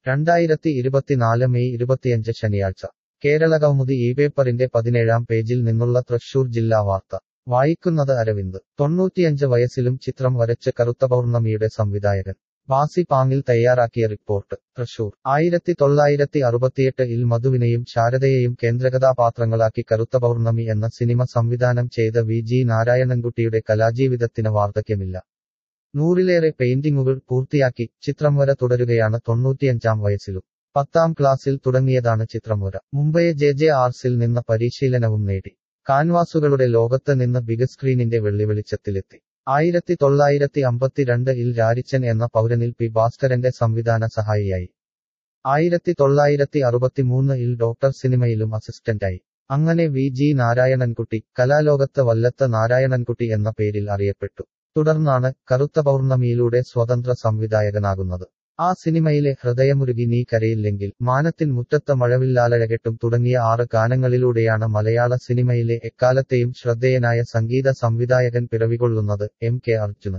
രണ്ടായിരത്തി ഇരുപത്തിനാല് മെയ് ഇരുപത്തിയഞ്ച് ശനിയാഴ്ച കേരളകൗമുദി ഈ പേപ്പറിന്റെ പതിനേഴാം പേജിൽ നിന്നുള്ള തൃശൂർ ജില്ലാ വാർത്ത വായിക്കുന്നത് അരവിന്ദ് തൊണ്ണൂറ്റിയഞ്ച് വയസ്സിലും ചിത്രം വരച്ച് കറുത്ത പൗർണമിയുടെ സംവിധായകൻ ബാസി പാങ്ങിൽ തയ്യാറാക്കിയ റിപ്പോർട്ട് തൃശൂർ ആയിരത്തി തൊള്ളായിരത്തി അറുപത്തിയെട്ട് ഇൽ മധുവിനെയും ശാരദയെയും കേന്ദ്രകഥാപാത്രങ്ങളാക്കി കറുത്ത പൗർണമി എന്ന സിനിമ സംവിധാനം ചെയ്ത വി ജി നാരായണൻകുട്ടിയുടെ കലാജീവിതത്തിന് വാർദ്ധക്യമില്ല നൂറിലേറെ പെയിന്റിങ്ങുകൾ പൂർത്തിയാക്കി ചിത്രം വര തുടരുകയാണ് തൊണ്ണൂറ്റിയഞ്ചാം വയസ്സിലും പത്താം ക്ലാസ്സിൽ തുടങ്ങിയതാണ് ചിത്രം വര മുംബൈ ജെ ജെ ആർസിൽ നിന്ന് പരിശീലനവും നേടി കാൻവാസുകളുടെ ലോകത്ത് നിന്ന് ബിഗ് സ്ക്രീനിന്റെ വെള്ളിവെളിച്ചത്തിലെത്തി ആയിരത്തി തൊള്ളായിരത്തി അമ്പത്തിരണ്ട് ഇൽ രാരിച്ചൻ എന്ന പൗരനിൽ പി ഭാസ്കരന്റെ സംവിധാന സഹായിയായി ആയിരത്തി തൊള്ളായിരത്തി അറുപത്തിമൂന്ന് ഇൽ ഡോക്ടർ സിനിമയിലും അസിസ്റ്റന്റായി അങ്ങനെ വി ജി നാരായണൻകുട്ടി കലാലോകത്ത് വല്ലത്ത് നാരായണൻകുട്ടി എന്ന പേരിൽ അറിയപ്പെട്ടു തുടർന്നാണ് കറുത്ത പൗർണമിയിലൂടെ സ്വതന്ത്ര സംവിധായകനാകുന്നത് ആ സിനിമയിലെ ഹൃദയമുരുകി നീ കരയില്ലെങ്കിൽ മാനത്തിൻ മുറ്റത്ത് മഴവില്ലാലഴകെട്ടും തുടങ്ങിയ ആറ് ഗാനങ്ങളിലൂടെയാണ് മലയാള സിനിമയിലെ എക്കാലത്തെയും ശ്രദ്ധേയനായ സംഗീത സംവിധായകൻ പിറവികൊള്ളുന്നത് എം കെ അർജുനൻ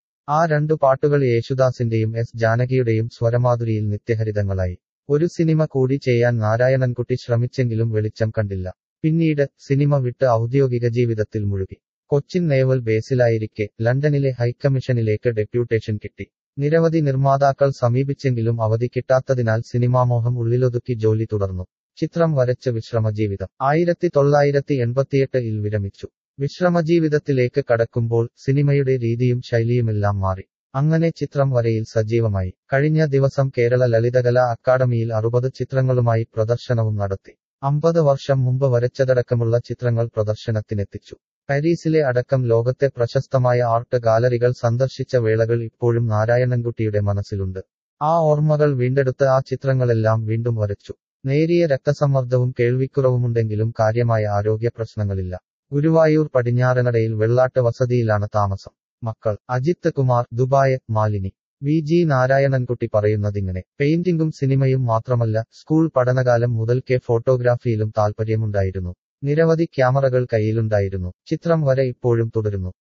ആ രണ്ടു പാട്ടുകൾ യേശുദാസിന്റെയും എസ് ജാനകിയുടെയും സ്വരമാധുരിയിൽ നിത്യഹരിതങ്ങളായി ഒരു സിനിമ കൂടി ചെയ്യാൻ നാരായണൻകുട്ടി ശ്രമിച്ചെങ്കിലും വെളിച്ചം കണ്ടില്ല പിന്നീട് സിനിമ വിട്ട് ഔദ്യോഗിക ജീവിതത്തിൽ മുഴുകി കൊച്ചിൻ നേവൽ ബേസിലായിരിക്കെ ലണ്ടനിലെ ഹൈക്കമ്മീഷനിലേക്ക് ഡെപ്യൂട്ടേഷൻ കിട്ടി നിരവധി നിർമ്മാതാക്കൾ സമീപിച്ചെങ്കിലും അവധി കിട്ടാത്തതിനാൽ സിനിമാമോഹം ഉള്ളിലൊതുക്കി ജോലി തുടർന്നു ചിത്രം വരച്ച് വിശ്രമജീവിതം ആയിരത്തി തൊള്ളായിരത്തി എൺപത്തിയെട്ട് ഇൽ വിരമിച്ചു വിശ്രമജീവിതത്തിലേക്ക് കടക്കുമ്പോൾ സിനിമയുടെ രീതിയും ശൈലിയുമെല്ലാം മാറി അങ്ങനെ ചിത്രം വരയിൽ സജീവമായി കഴിഞ്ഞ ദിവസം കേരള ലളിതകലാ അക്കാദമിയിൽ അറുപത് ചിത്രങ്ങളുമായി പ്രദർശനവും നടത്തി അമ്പത് വർഷം മുമ്പ് വരച്ചതടക്കമുള്ള ചിത്രങ്ങൾ പ്രദർശനത്തിനെത്തിച്ചു പാരീസിലെ അടക്കം ലോകത്തെ പ്രശസ്തമായ ആർട്ട് ഗാലറികൾ സന്ദർശിച്ച വേളകൾ ഇപ്പോഴും നാരായണൻകുട്ടിയുടെ മനസ്സിലുണ്ട് ആ ഓർമ്മകൾ വീണ്ടെടുത്ത് ആ ചിത്രങ്ങളെല്ലാം വീണ്ടും വരച്ചു നേരിയ രക്തസമ്മർദ്ദവും കേൾവിക്കുറവുമുണ്ടെങ്കിലും കാര്യമായ ആരോഗ്യ പ്രശ്നങ്ങളില്ല ഗുരുവായൂർ പടിഞ്ഞാറനടയിൽ വെള്ളാട്ട് വസതിയിലാണ് താമസം മക്കൾ Ajith Kumar Dubai Malini V G Narayanankutty പറയുന്നതിങ്ങനെ പെയിന്റിംഗും സിനിമയും മാത്രമല്ല സ്കൂൾ പഠനകാലം മുതൽക്കേ ഫോട്ടോഗ്രാഫിയിലും താൽപ്പര്യമുണ്ടായിരുന്നു നിരവധി ക്യാമറകൾ കയ്യിലുണ്ടായിരുന്നു ചിത്രം വരെ ഇപ്പോഴും തുടരുന്നു